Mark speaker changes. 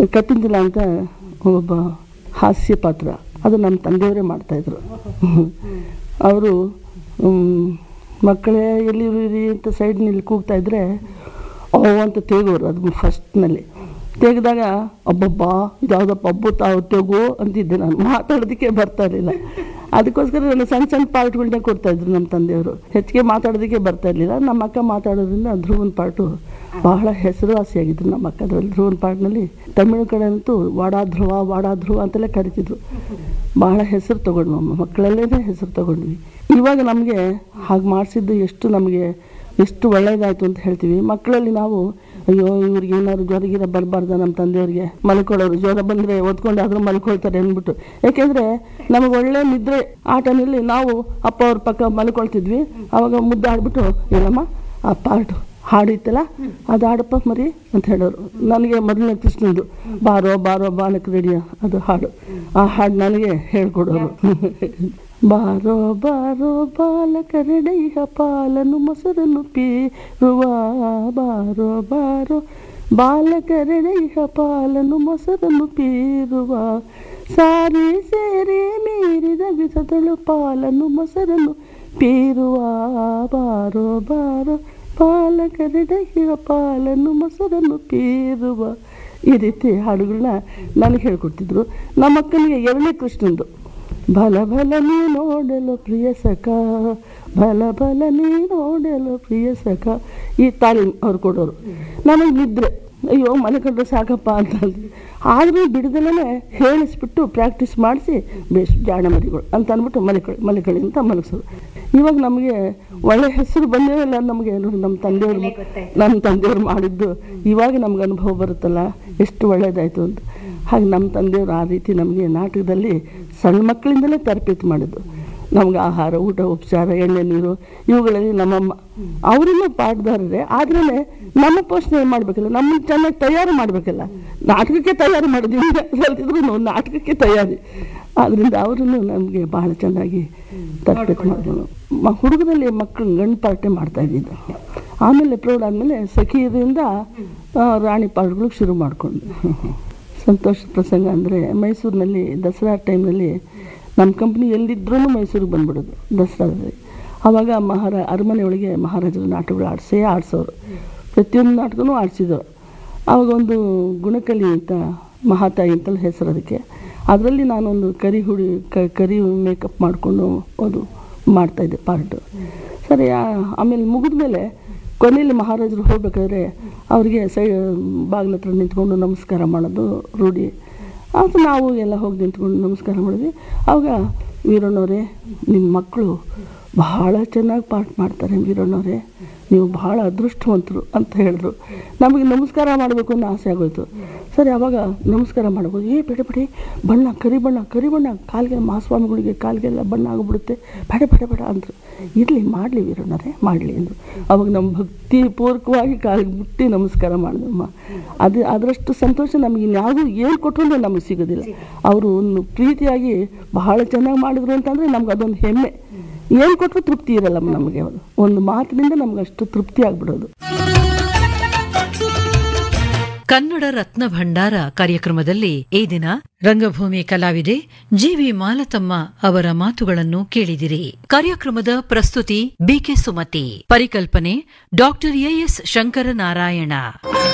Speaker 1: ಕತ್ತಿಂದಿಲ್ಲ ಅಂತ ಒಬ್ಬ ಹಾಸ್ಯ ಪಾತ್ರ ಅದು ನಮ್ಮ ತಂದೆಯವರೇ ಮಾಡ್ತಾಯಿದ್ರು ಅವರು ಮಕ್ಕಳೇ ಎಲ್ಲಿರಿ ಅಂತ ಸೈಡ್ನಲ್ಲಿ ಕೂಗ್ತಾ ಇದ್ರೆ ಓ ಅಂತ ತೇಗೋರು ಅದು ಫಸ್ಟ್ನಲ್ಲಿ ತೆಗೆದಾಗ ಅಬ್ಬಬ್ಬ ಇದ್ಯಾವುದಪ್ಪ ಹಬ್ಬ ತಾವು ತೆಗು ಅಂತಿದ್ದೆ ನಾನು ಮಾತಾಡೋದಕ್ಕೆ ಬರ್ತಾ ಇರಲಿಲ್ಲ ಅದಕ್ಕೋಸ್ಕರ ನಾನು ಸಣ್ಣ ಸಣ್ಣ ಪಾರ್ಟ್ಗಳನ್ನೇ ಕೊಡ್ತಾಯಿದ್ರು ನಮ್ಮ ತಂದೆಯವರು ಹೆಚ್ಚಿಗೆ ಮಾತಾಡೋದಕ್ಕೆ ಬರ್ತಾ ಇರಲಿಲ್ಲ ನಮ್ಮ ಅಕ್ಕ ಮಾತಾಡೋದ್ರಿಂದ ಧ್ರುವನ್ ಪಾರ್ಟು ಬಹಳ ಹೆಸರುವಾಸಿಯಾಗಿದ್ರು ನಮ್ಮ ಅಕ್ಕ ಅದರಲ್ಲಿ ಧ್ರುವನ್ ಪಾರ್ಟ್ನಲ್ಲಿ ತಮಿಳು ಕಡೆ ಅಂತೂ ವಾಡಾ ಧ್ರುವ ವಾಡಾ ಧ್ರುವ ಅಂತೆಲ್ಲ ಕರಿತಿದ್ರು ಬಹಳ ಹೆಸರು ತಗೊಂಡ್ವಿ ನಮ್ಮ ಮಕ್ಕಳಲ್ಲೇ ಹೆಸರು ತಗೊಂಡ್ವಿ ಇವಾಗ ನಮಗೆ ಹಾಗೆ ಮಾಡಿಸಿದ್ದು ಎಷ್ಟು ನಮಗೆ ಎಷ್ಟು ಒಳ್ಳೇದಾಯಿತು ಅಂತ ಹೇಳ್ತೀವಿ ಮಕ್ಕಳಲ್ಲಿ ನಾವು ಅಯ್ಯೋ ಇವ್ರಿಗೆ ಏನಾದ್ರು ಜ್ವರ ಗಿರ ಬರಬಾರ್ದ ನಮ್ಮ ತಂದೆಯವ್ರಿಗೆ ಮಲ್ಕೊಳ್ಳೋರು ಜ್ವರ ಬಂದರೆ ಓದ್ಕೊಂಡಾದ್ರೂ ಮಲ್ಕೊಳ್ತಾರೆ ಅಂದ್ಬಿಟ್ಟು ಯಾಕೆಂದರೆ ನಮಗೆ ಒಳ್ಳೆ ನಿದ್ರೆ ಆ ಟೈಮಲ್ಲಿ ನಾವು ಅಪ್ಪ ಅವ್ರ ಪಕ್ಕ ಮಲ್ಕೊಳ್ತಿದ್ವಿ ಆವಾಗ ಮುದ್ದೆ ಆಡ್ಬಿಟ್ಟು ಏನಮ್ಮ ಆ ಪಾರ್ಟು ಹಾಡಿತ್ತಲ್ಲ ಅದು ಹಾಡಪ್ಪ ಮರಿ ಅಂತ ಹೇಳೋರು ನನಗೆ ಮೊದಲನೇ ಕೃಷ್ಣಂದು ಬಾರೋ ಬಾರೋ ಬಾಲಕ ರೆಡಿಯ ಅದು ಹಾಡು ಆ ಹಾಡು ನನಗೆ ಹೇಳ್ಕೊಡೋರು ಬಾರೋ ಬಾರೋ ಬಾಲಕ ರೆಡೆಯ ಪಾಲನು ಮೊಸರನ್ನು ಪೀರುವ ಬಾರೋ ಬಾರೋ ಬಾಲಕ ರೆಡೆಯ ಪಾಲನು ಮೊಸರನ್ನು ಪೀರುವ ಸಾರಿ ಸೇರಿ ಮೀರಿದ ವಿಧದಳು ಪಾಲನು ಮೊಸರನ್ನು ಪೀರುವ ಬಾರೋ ಬಾರೋ ಪಾಲಕರೆಡೆಯ ಪಾಲನ್ನು ಮೊಸರನ್ನು ಪೀರುವ ಈ ರೀತಿ ಹಾಡುಗಳನ್ನ ನನಗೆ ಹೇಳ್ಕೊಡ್ತಿದ್ರು ನಮ್ಮ ಅಕ್ಕನಿಗೆ ಎರಡನೇ ಕೃಷ್ಣಂದು ಬಲ ಬಲ ನೀ ನೋಡಲು ಪ್ರಿಯ ಸಖ ಬಲ ಬಲ ನೀ ನೋಡಲು ಪ್ರಿಯ ಸಖ ಈ ತಾಲೀಮ್ ಅವ್ರು ಕೊಡೋರು ನಮಗೆ ನಿದ್ರೆ ಅಯ್ಯೋ ಮನೆ ಕಂಡ್ರೆ ಸಾಕಪ್ಪ ಅಂತ ಅಂದ್ವಿ ಆದರೂ ಬಿಡದಲ್ಲೇ ಹೇಳಿಸ್ಬಿಟ್ಟು ಪ್ರಾಕ್ಟೀಸ್ ಮಾಡಿಸಿ ಬೇಸ್ ಜಾಣ ಮರಿಗಳು ಅಂತ ಅಂದ್ಬಿಟ್ಟು ಮಲಿಕಳಿ ಮಲಿಕಳಿ ಅಂತ ಮಲಗಿಸೋದು ಇವಾಗ ನಮಗೆ ಒಳ್ಳೆ ಹೆಸರು ಬಂದೇವಲ್ಲ ನಮಗೆ ನೋಡಿ ನಮ್ಮ ತಂದೆಯವರು ನಮ್ಮ ತಂದೆಯವರು ಮಾಡಿದ್ದು ಇವಾಗ ನಮ್ಗೆ ಅನುಭವ ಬರುತ್ತಲ್ಲ ಎಷ್ಟು ಒಳ್ಳೇದಾಯಿತು ಅಂತ ಹಾಗೆ ನಮ್ಮ ತಂದೆಯವರು ಆ ರೀತಿ ನಮಗೆ ನಾಟಕದಲ್ಲಿ ಸಣ್ಣ ಮಕ್ಕಳಿಂದಲೇ ತರಬೇತಿ ಮಾಡಿದ್ದು ನಮ್ಗೆ ಆಹಾರ ಊಟ ಉಪಚಾರ ಎಣ್ಣೆ ನೀರು ಇವುಗಳಲ್ಲಿ ನಮ್ಮಮ್ಮ ಅವರನ್ನು ಪಾಠದಾರರೇ ಆದ್ರೂ ನಮ್ಮ ಪೋಷಣೆ ಮಾಡಬೇಕಲ್ಲ ನಮ್ಮನ್ನು ಚೆನ್ನಾಗಿ ತಯಾರು ಮಾಡಬೇಕಲ್ಲ ನಾಟಕಕ್ಕೆ ತಯಾರು ಮಾಡಿದ್ವಿ ಕಲ್ತಿದ್ರು ನಾಟಕಕ್ಕೆ ತಯಾರಿ ಆದ್ದರಿಂದ ಅವರನ್ನು ನಮಗೆ ಬಹಳ ಚೆನ್ನಾಗಿ ತರಬೇತಿ ಮಾಡಿದ್ರು ಮ ಹುಡುಗರಲ್ಲಿ ಮಕ್ಕಳು ಗಂಡು ಪಾರ್ಟೆ ಮಾಡ್ತಾ ಇದ್ದಿದ್ದು ಆಮೇಲೆ ಪ್ರೌಢ ಆದಮೇಲೆ ಸಖಿಯರಿಂದ ಆ, ರಾಣಿ ಪಾರ್ಟ್ಗಳಿಗೆ ಶುರು ಮಾಡಿಕೊಂಡು ಸಂತೋಷ ಪ್ರಸಂಗ ಅಂದರೆ ಮೈಸೂರಿನಲ್ಲಿ ದಸರಾ ಟೈಮ್ನಲ್ಲಿ ನಮ್ಮ ಕಂಪ್ನಿ ಎಲ್ಲಿದ್ರೂ ಮೈಸೂರಿಗೆ ಬಂದ್ಬಿಡೋದು ದಸರಾದಲ್ಲಿ ಆವಾಗ ಮಹಾರ ಅರಮನೆ ಒಳಗೆ ಮಹಾರಾಜರ ನಾಟಕಗಳು ಆಡಿಸೇ ಆಡಿಸೋರು ಪ್ರತಿಯೊಂದು ನಾಟಕನೂ ಆಡಿಸಿದ್ರು ಆವಾಗ ಒಂದು ಗುಣಕಲಿ ಅಂತ ಮಹಾತಾಯಿ ಅಂತಲೇ ಹೆಸರು ಅದಕ್ಕೆ ಅದರಲ್ಲಿ ನಾನೊಂದು ಕರಿ ಹುಡಿ ಕ ಕರಿ ಮೇಕಪ್ ಮಾಡಿಕೊಂಡು ಅದು ಮಾಡ್ತಾಯಿದ್ದೆ ಪಾರ್ಟು ಸರಿ ಆ- ಆಮೇಲೆ ಮುಗಿದ ಮೇಲೆ ಕೊನೆಯಲ್ಲಿ ಮಹಾರಾಜರು ಹೋಗ್ಬೇಕಾದ್ರೆ ಅವ್ರಿಗೆ ಸೈ ಬಾಗಿಲ ಹತ್ರ ನಿಂತ್ಕೊಂಡು ನಮಸ್ಕಾರ ಮಾಡೋದು ರೂಢಿ ಅದು ನಾವು ಎಲ್ಲ ಹೋಗಿ ನಿಂತ್ಕೊಂಡು ನಮಸ್ಕಾರ ಮಾಡಿದ್ವಿ ಆವಾಗ ವೀರಣ್ಣವರೇ ನಿಮ್ಮ ಮಕ್ಕಳು ಬಹಳ ಚೆನ್ನಾಗಿ ಪಾಠ ಮಾಡ್ತಾರೆ ವೀರಣ್ಣವರೇ ನೀವು ಬಹಳ ಅದೃಷ್ಟವಂತರು ಅಂತ ಹೇಳಿದ್ರು ನಮಗೆ ನಮಸ್ಕಾರ ಮಾಡಬೇಕು ಅನ್ನೋ ಆಸೆ ಆಗೋಯ್ತು ಸರಿ ಆವಾಗ ನಮಸ್ಕಾರ ಮಾಡ್ಬೋದು ಏ ಬೇಡ ಬೇಡಿ ಬಣ್ಣ ಕರಿ ಬಣ್ಣ ಕರಿ ಬಣ್ಣ ಕಾಲಿಗೆ ಮಹಾಸ್ವಾಮಿಗಳಿಗೆ ಕಾಲಿಗೆಲ್ಲ ಬಣ್ಣ ಆಗಿಬಿಡುತ್ತೆ ಬೇಡ ಬೇಡ ಬೇಡ ಅಂದರು ಇರಲಿ ಮಾಡಲಿ ವೀರಣ್ಣರೇ ಮಾಡಲಿ ಅಂದರು ಅವಾಗ ನಮ್ಮ ಭಕ್ತಿ ಪೂರ್ವಕವಾಗಿ ಕಾಲಿಗೆ ಮುಟ್ಟಿ ನಮಸ್ಕಾರ ಮಾಡಿದಮ್ಮ ಅದು ಅದರಷ್ಟು ಸಂತೋಷ ನಮಗೆ ಇನ್ಯಾವುದು ಏನು ಕೊಟ್ಟರು ನಮಗೆ ಸಿಗೋದಿಲ್ಲ ಅವರು ಒಂದು ಪ್ರೀತಿಯಾಗಿ ಬಹಳ ಚೆನ್ನಾಗಿ ಮಾಡಿದ್ರು ಅಂತಂದರೆ ನಮ್ಗೆ ಅದೊಂದು ಹೆಮ್ಮೆ ಏನು ಕೊಟ್ಟರು ತೃಪ್ತಿ ಇರಲ್ಲ ನಮಗೆ ಅದು ಒಂದು ಮಾತಿನಿಂದ ನಮ್ಗೆ ಅಷ್ಟು ತೃಪ್ತಿ ಆಗ್ಬಿಡೋದು
Speaker 2: ಕನ್ನಡ ರತ್ನ ಭಂಡಾರ ಕಾರ್ಯಕ್ರಮದಲ್ಲಿ ಈ ದಿನ ರಂಗಭೂಮಿ ಕಲಾವಿದೆ ಜಿವಿ ಮಾಲತಮ್ಮ ಅವರ ಮಾತುಗಳನ್ನು ಕೇಳಿದಿರಿ ಕಾರ್ಯಕ್ರಮದ ಪ್ರಸ್ತುತಿ ಬಿಕೆ ಸುಮತಿ ಪರಿಕಲ್ಪನೆ ಡಾಕ್ಟರ್ ಎಎಸ್ ಶಂಕರನಾರಾಯಣ